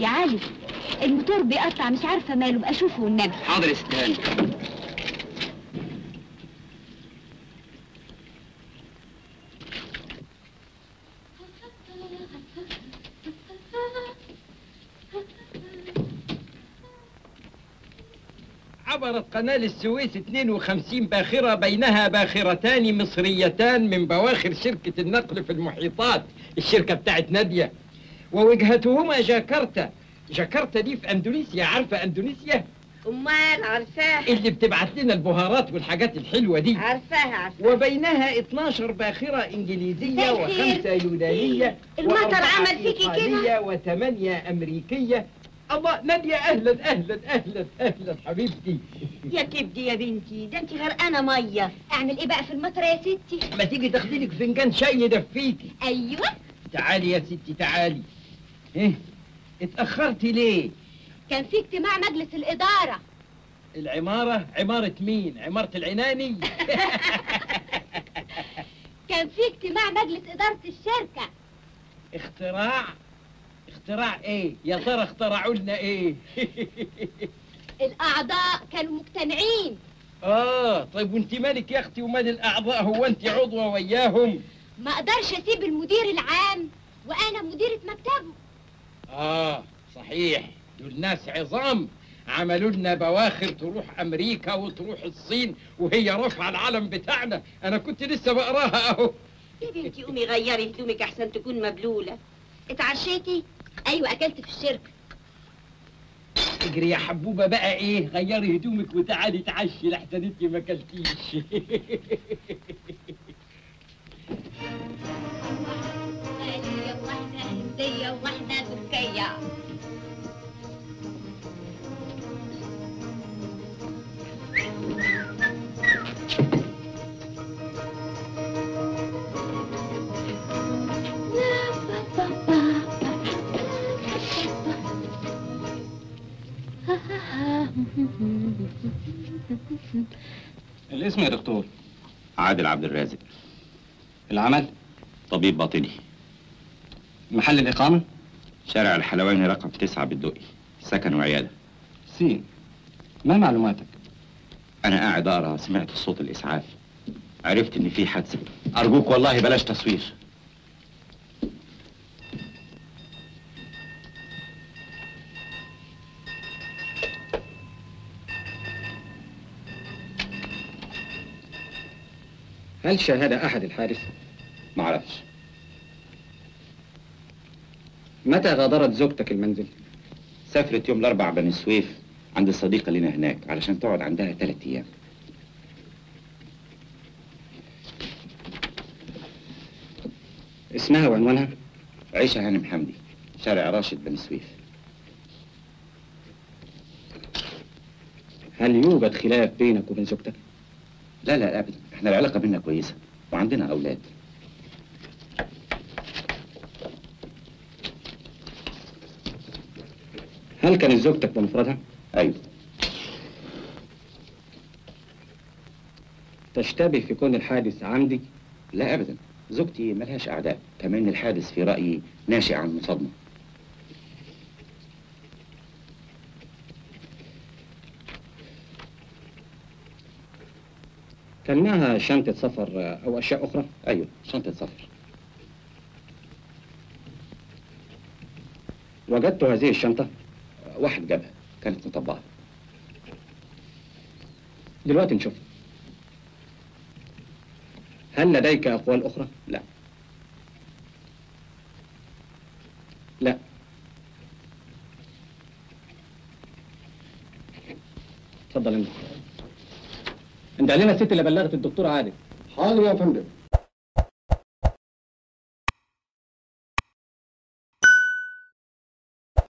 يا علي الموتور بيقطع مش عارفه ماله بقى شوفه والنبي حاضر يا ست هاني عبرت قناة السويس 52 باخرة بينها باخرتان مصريتان من بواخر شركة النقل في المحيطات الشركة بتاعت نادية ووجهتهما جاكرتا جاكرتا دي في اندونيسيا عارفة اندونيسيا امال عارفاها اللي بتبعت لنا البهارات والحاجات الحلوة دي عارفاها عارفاها وبينها 12 باخرة إنجليزية مساء الخير. وخمسة يونانية المطر وأربعة عمل فيكي كده؟ إيطالية وثمانية أمريكية الله نادية أهلا أهلا أهلا أهلا حبيبتي يا كبدي يا بنتي ده انت غرقانه ميه اعمل ايه بقى في المطر يا ستي ما تيجي تاخدي لك فنجان شاي يدفيكي ايوه تعالي يا ستي تعالي ايه اتأخرتي ليه؟ كان في اجتماع مجلس الاداره العمارة عمارة مين؟ عمارة العناني؟ كان في اجتماع مجلس اداره الشركه اختراع اختراع ايه؟ يا ترى اخترعوا لنا ايه؟ الاعضاء كانوا مقتنعين اه طيب وانت مالك يا اختي ومال الاعضاء هو انت عضوة وياهم؟ ما اقدرش اسيب المدير العام وانا مديره مكتبه اه صحيح دول ناس عظام عملوا لنا بواخر تروح امريكا وتروح الصين وهي رافعه العلم بتاعنا انا كنت لسه بقراها اهو يا بنتي قومي غيري هدومك احسن تكون مبلوله اتعشيتي ايوه اكلت في الشركه اجري يا حبوبه بقى ايه غيري هدومك وتعالي تعشي لحسن انت ما اكلتيش آلية واحدة هندية وواحدة تركية الاسم يا دكتور عادل عبد الرازق العمل طبيب باطني محل الإقامة شارع الحلواني رقم تسعة بالدقي سكن وعيادة سين ما معلوماتك أنا قاعد أقرأ سمعت صوت الإسعاف عرفت إن في حادثة أرجوك والله بلاش تصوير هل شاهد أحد الحادث؟ معرفش متى غادرت زوجتك المنزل؟ سافرت يوم الأربع بني سويف عند صديقة لنا هناك علشان تقعد عندها ثلاث أيام اسمها وعنوانها؟ عيشة هانم حمدي شارع راشد بني سويف هل يوجد خلاف بينك وبين زوجتك؟ لا لا أبدا احنا العلاقة بينا كويسة وعندنا أولاد هل كانت زوجتك بمفردها؟ أيوه تشتبه في كون الحادث عمدي؟ لا أبدا زوجتي ملهاش أعداء كمان الحادث في رأيي ناشئ عن مصادمة كان معها شنطة سفر أو أشياء أخرى؟ أيوه شنطة سفر وجدت هذه الشنطة؟ واحد جابها كانت مطبعة دلوقتي نشوف هل لديك أقوال أخرى؟ لا لا اتفضل انت انت علينا الست اللي بلغت الدكتور عادل حاضر يا فندم